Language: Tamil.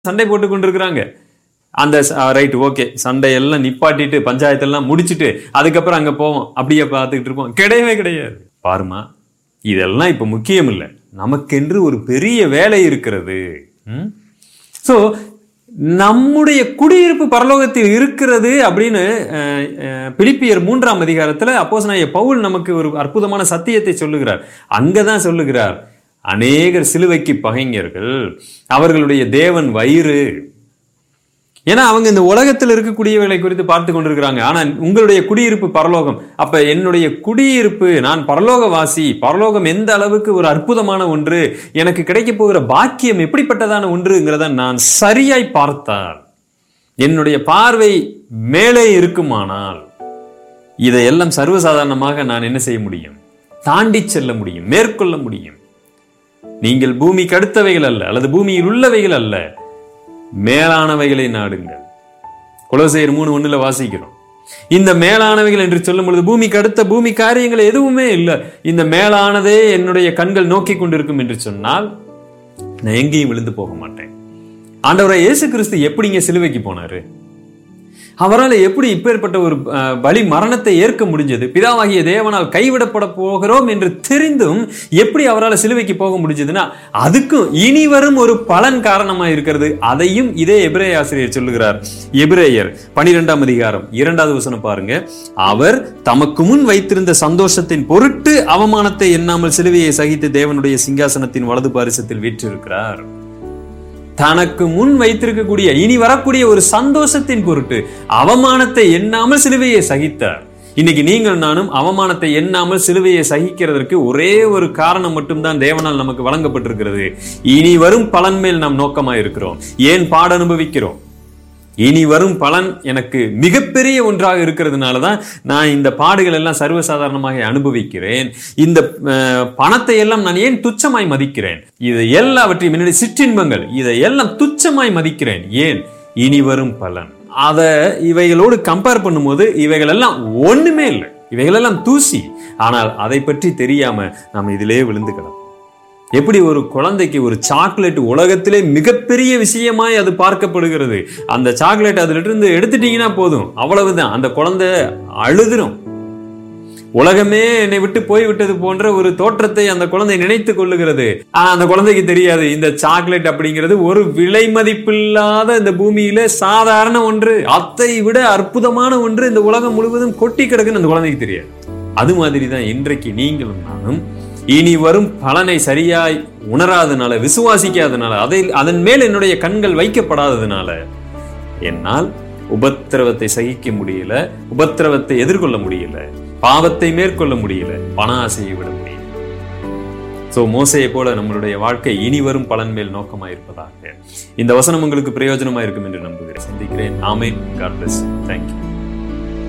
சண்டை போட்டு கொண்டிருக்கிறாங்க அந்த ரைட் ஓகே சண்டை எல்லாம் நிப்பாட்டிட்டு பஞ்சாயத்தெல்லாம் முடிச்சிட்டு அதுக்கப்புறம் அங்க போவோம் அப்படியே பார்த்துக்கிட்டு இருப்போம் கிடையவே கிடையாது பாருமா இதெல்லாம் இப்ப முக்கியம் இல்லை நமக்கென்று ஒரு பெரிய வேலை இருக்கிறது ஸோ நம்முடைய குடியிருப்பு பரலோகத்தில் இருக்கிறது அப்படின்னு அஹ், அஹ், பிலிப்பியர் மூன்றாம் அதிகாரத்துல அப்போஸ் பவுல் நமக்கு ஒரு அற்புதமான சத்தியத்தை சொல்லுகிறார் அங்கதான் சொல்லுகிறார் அநேகர் சிலுவைக்கு பகைஞர்கள் அவர்களுடைய தேவன் வயிறு ஏன்னா அவங்க இந்த உலகத்தில் இருக்கக்கூடியவைகளை குறித்து பார்த்து கொண்டிருக்கிறாங்க ஆனா உங்களுடைய குடியிருப்பு பரலோகம் அப்ப என்னுடைய குடியிருப்பு நான் பரலோகவாசி பரலோகம் எந்த அளவுக்கு ஒரு அற்புதமான ஒன்று எனக்கு கிடைக்க போகிற பாக்கியம் எப்படிப்பட்டதான ஒன்றுங்கிறத நான் சரியாய் பார்த்தால் என்னுடைய பார்வை மேலே இருக்குமானால் இதையெல்லாம் சர்வசாதாரணமாக நான் என்ன செய்ய முடியும் தாண்டி செல்ல முடியும் மேற்கொள்ள முடியும் நீங்கள் பூமிக்கு அடுத்தவைகள் அல்ல அல்லது பூமியில் உள்ளவைகள் அல்ல மேலானவைகளை நாடுங்கள் குலசேர் மூணு ஒண்ணுல வாசிக்கிறோம் இந்த மேலானவைகள் என்று சொல்லும் பொழுது பூமிக்கு அடுத்த பூமி காரியங்கள் எதுவுமே இல்லை இந்த மேலானதே என்னுடைய கண்கள் நோக்கி கொண்டிருக்கும் என்று சொன்னால் நான் எங்கேயும் விழுந்து போக மாட்டேன் ஆண்டவரை இயேசு கிறிஸ்து எப்படிங்க சிலுவைக்கு போனாரு அவரால் எப்படி இப்பேற்பட்ட ஒரு அஹ், பலி மரணத்தை ஏற்க முடிஞ்சது பிதாவாகிய தேவனால் கைவிடப்பட போகிறோம் என்று தெரிந்தும் எப்படி அவரால் சிலுவைக்கு போக முடிஞ்சதுன்னா அதுக்கும் இனி வரும் ஒரு பலன் காரணமா இருக்கிறது அதையும் இதே எபிரேய ஆசிரியர் சொல்லுகிறார் எபிரேயர் பனிரெண்டாம் அதிகாரம் இரண்டாவது வசனம் பாருங்க அவர் தமக்கு முன் வைத்திருந்த சந்தோஷத்தின் பொருட்டு அவமானத்தை எண்ணாமல் சிலுவையை சகித்து தேவனுடைய சிங்காசனத்தின் வலது பாரிசத்தில் வீற்றிருக்கிறார் தனக்கு முன் வைத்திருக்கக்கூடிய இனி வரக்கூடிய ஒரு சந்தோஷத்தின் பொருட்டு அவமானத்தை எண்ணாமல் சிலுவையை சகித்தார் இன்னைக்கு நீங்கள் நானும் அவமானத்தை எண்ணாமல் சிலுவையை சகிக்கிறதற்கு ஒரே ஒரு காரணம் மட்டும்தான் தேவனால் நமக்கு வழங்கப்பட்டிருக்கிறது இனி வரும் பலன் மேல் நாம் நோக்கமா இருக்கிறோம் ஏன் பாட அனுபவிக்கிறோம் இனி வரும் பலன் எனக்கு மிகப்பெரிய ஒன்றாக இருக்கிறதுனால தான் நான் இந்த பாடுகள் எல்லாம் சர்வசாதாரணமாக அனுபவிக்கிறேன் இந்த அஹ், பணத்தை எல்லாம் நான் ஏன் துச்சமாய் மதிக்கிறேன் இது எல்லாவற்றையும் என்னுடைய சிற்றின்பங்கள் இதை எல்லாம் துச்சமாய் மதிக்கிறேன் ஏன் இனி வரும் பலன் அதை இவைகளோடு கம்பேர் பண்ணும்போது இவைகள் எல்லாம் ஒண்ணுமே இல்லை இவைகள் எல்லாம் தூசி ஆனால் அதை பற்றி தெரியாம நாம் இதிலே விழுந்து கிடப்போம் எப்படி ஒரு குழந்தைக்கு ஒரு சாக்லேட் உலகத்திலே மிகப்பெரிய விஷயமாய் அது பார்க்கப்படுகிறது அந்த சாக்லேட் அதுல இருந்து எடுத்துட்டீங்கன்னா போதும் அவ்வளவுதான் அந்த குழந்தை அழுதுரும் உலகமே என்னை விட்டு போய்விட்டது போன்ற ஒரு தோற்றத்தை அந்த குழந்தை நினைத்து கொள்ளுகிறது ஆனா அந்த குழந்தைக்கு தெரியாது இந்த சாக்லேட் அப்படிங்கிறது ஒரு விலை மதிப்பில்லாத இந்த பூமியில சாதாரண ஒன்று அதை விட அற்புதமான ஒன்று இந்த உலகம் முழுவதும் கொட்டி கிடக்குன்னு அந்த குழந்தைக்கு தெரியாது அது மாதிரி தான் இன்றைக்கு நீங்களும் நானும் இனி வரும் பலனை சரியாய் உணராதனால விசுவாசிக்காதனால அதை அதன் மேல் என்னுடைய கண்கள் வைக்கப்படாததுனால என்னால் உபத்திரவத்தை சகிக்க முடியல உபத்திரவத்தை எதிர்கொள்ள முடியல பாவத்தை மேற்கொள்ள முடியல பண ஆசையை விட முடியல சோ மோசையை போல நம்மளுடைய வாழ்க்கை இனி வரும் பலன் மேல் நோக்கமாயிருப்பதாக இந்த வசனம் உங்களுக்கு பிரயோஜனமா இருக்கும் என்று நம்புகிறேன் சந்திக்கிறேன் ஆமேன் காட் பிளஸ் தேங்க்யூ